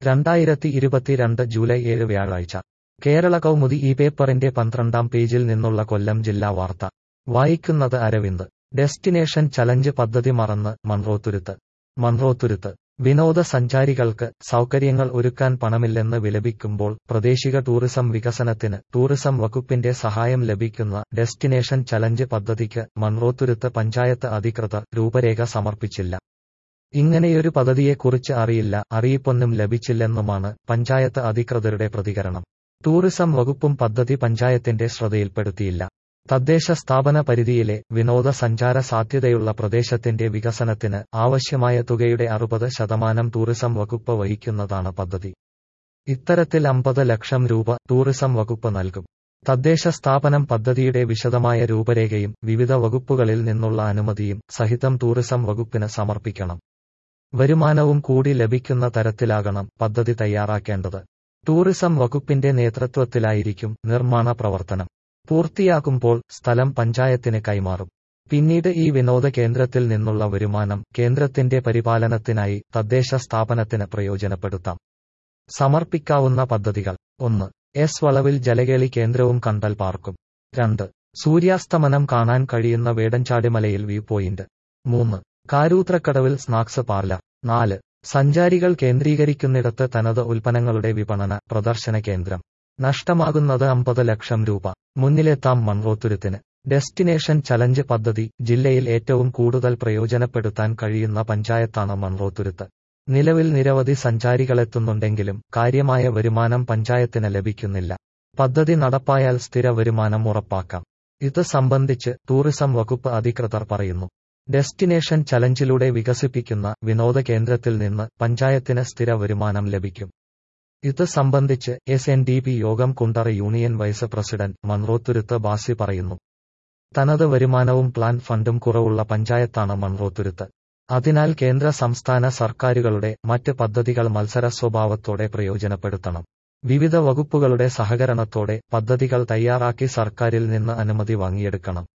രണ്ടായിരത്തി ഇരുപത്തിരണ്ട് ജൂലൈ ഏഴ് വ്യാഴാഴ്ച കേരള കൗമുദി ഈ പേപ്പറിന്റെ പന്ത്രണ്ടാം പേജിൽ നിന്നുള്ള കൊല്ലം ജില്ലാ വാർത്ത വായിക്കുന്നത് അരവിന്ദ് ഡെസ്റ്റിനേഷൻ ചലഞ്ച് പദ്ധതി മറന്ന് മൺറോത്തുരുത്ത് മൺറോത്തുരുത്ത് വിനോദസഞ്ചാരികൾക്ക് സൗകര്യങ്ങൾ ഒരുക്കാൻ പണമില്ലെന്ന് വിലപിക്കുമ്പോൾ പ്രാദേശിക ടൂറിസം വികസനത്തിന് ടൂറിസം വകുപ്പിന്റെ സഹായം ലഭിക്കുന്ന ഡെസ്റ്റിനേഷൻ ചലഞ്ച് പദ്ധതിക്ക് മൺറോത്തുരുത്ത് പഞ്ചായത്ത് അധികൃതർ രൂപരേഖ സമർപ്പിച്ചില്ല ഇങ്ങനെയൊരു പദ്ധതിയെക്കുറിച്ച് അറിയില്ല അറിയിപ്പൊന്നും ലഭിച്ചില്ലെന്നുമാണ് പഞ്ചായത്ത് അധികൃതരുടെ പ്രതികരണം ടൂറിസം വകുപ്പും പദ്ധതി പഞ്ചായത്തിന്റെ ശ്രദ്ധയിൽപ്പെടുത്തിയില്ല തദ്ദേശ സ്ഥാപന പരിധിയിലെ വിനോദസഞ്ചാര സാധ്യതയുള്ള പ്രദേശത്തിന്റെ വികസനത്തിന് ആവശ്യമായ തുകയുടെ അറുപത് ശതമാനം ടൂറിസം വകുപ്പ് വഹിക്കുന്നതാണ് പദ്ധതി ഇത്തരത്തിൽ അമ്പത് ലക്ഷം രൂപ ടൂറിസം വകുപ്പ് നൽകും തദ്ദേശ സ്ഥാപനം പദ്ധതിയുടെ വിശദമായ രൂപരേഖയും വിവിധ വകുപ്പുകളിൽ നിന്നുള്ള അനുമതിയും സഹിതം ടൂറിസം വകുപ്പിന് സമർപ്പിക്കണം വരുമാനവും കൂടി ലഭിക്കുന്ന തരത്തിലാകണം പദ്ധതി തയ്യാറാക്കേണ്ടത് ടൂറിസം വകുപ്പിന്റെ നേതൃത്വത്തിലായിരിക്കും നിർമ്മാണ പ്രവർത്തനം പൂർത്തിയാക്കുമ്പോൾ സ്ഥലം പഞ്ചായത്തിന് കൈമാറും പിന്നീട് ഈ വിനോദ കേന്ദ്രത്തിൽ നിന്നുള്ള വരുമാനം കേന്ദ്രത്തിന്റെ പരിപാലനത്തിനായി തദ്ദേശ സ്ഥാപനത്തിന് പ്രയോജനപ്പെടുത്താം സമർപ്പിക്കാവുന്ന പദ്ധതികൾ ഒന്ന് എസ് വളവിൽ ജലകേളി കേന്ദ്രവും കണ്ടൽ പാർക്കും രണ്ട് സൂര്യാസ്തമനം കാണാൻ കഴിയുന്ന വേടഞ്ചാടിമലയിൽ വ്യൂ പോയിന്റ് മൂന്ന് കാരൂത്രക്കടവിൽ സ്നാക്സ് പാർലർ നാല് സഞ്ചാരികൾ കേന്ദ്രീകരിക്കുന്നിടത്ത് തനത് ഉൽപ്പന്നങ്ങളുടെ വിപണന പ്രദർശന കേന്ദ്രം നഷ്ടമാകുന്നത് അമ്പത് ലക്ഷം രൂപ മുന്നിലെത്താം മൺറോത്തുരുത്തിന് ഡെസ്റ്റിനേഷൻ ചലഞ്ച് പദ്ധതി ജില്ലയിൽ ഏറ്റവും കൂടുതൽ പ്രയോജനപ്പെടുത്താൻ കഴിയുന്ന പഞ്ചായത്താണ് മൺറോത്തുരുത്ത് നിലവിൽ നിരവധി സഞ്ചാരികളെത്തുന്നുണ്ടെങ്കിലും കാര്യമായ വരുമാനം പഞ്ചായത്തിന് ലഭിക്കുന്നില്ല പദ്ധതി നടപ്പായാൽ സ്ഥിര വരുമാനം ഉറപ്പാക്കാം ഇത് സംബന്ധിച്ച് ടൂറിസം വകുപ്പ് അധികൃതർ പറയുന്നു ഡെസ്റ്റിനേഷൻ ചലഞ്ചിലൂടെ വികസിപ്പിക്കുന്ന വിനോദ കേന്ദ്രത്തിൽ നിന്ന് പഞ്ചായത്തിന് സ്ഥിര വരുമാനം ലഭിക്കും ഇത് സംബന്ധിച്ച് എസ് എൻ ഡി പി യോഗം Kundara union vice president Munroethuruthu Basi പറയുന്നു തനത് വരുമാനവും പ്ലാൻ ഫണ്ടും കുറവുള്ള പഞ്ചായത്താണ് മൺറോത്തുരുത്ത് അതിനാൽ കേന്ദ്ര സംസ്ഥാന സർക്കാരുകളുടെ മറ്റ് പദ്ധതികൾ മത്സര സ്വഭാവത്തോടെ പ്രയോജനപ്പെടുത്തണം വിവിധ വകുപ്പുകളുടെ സഹകരണത്തോടെ പദ്ധതികൾ തയ്യാറാക്കി സർക്കാരിൽ നിന്ന് അനുമതി വാങ്ങിയെടുക്കണം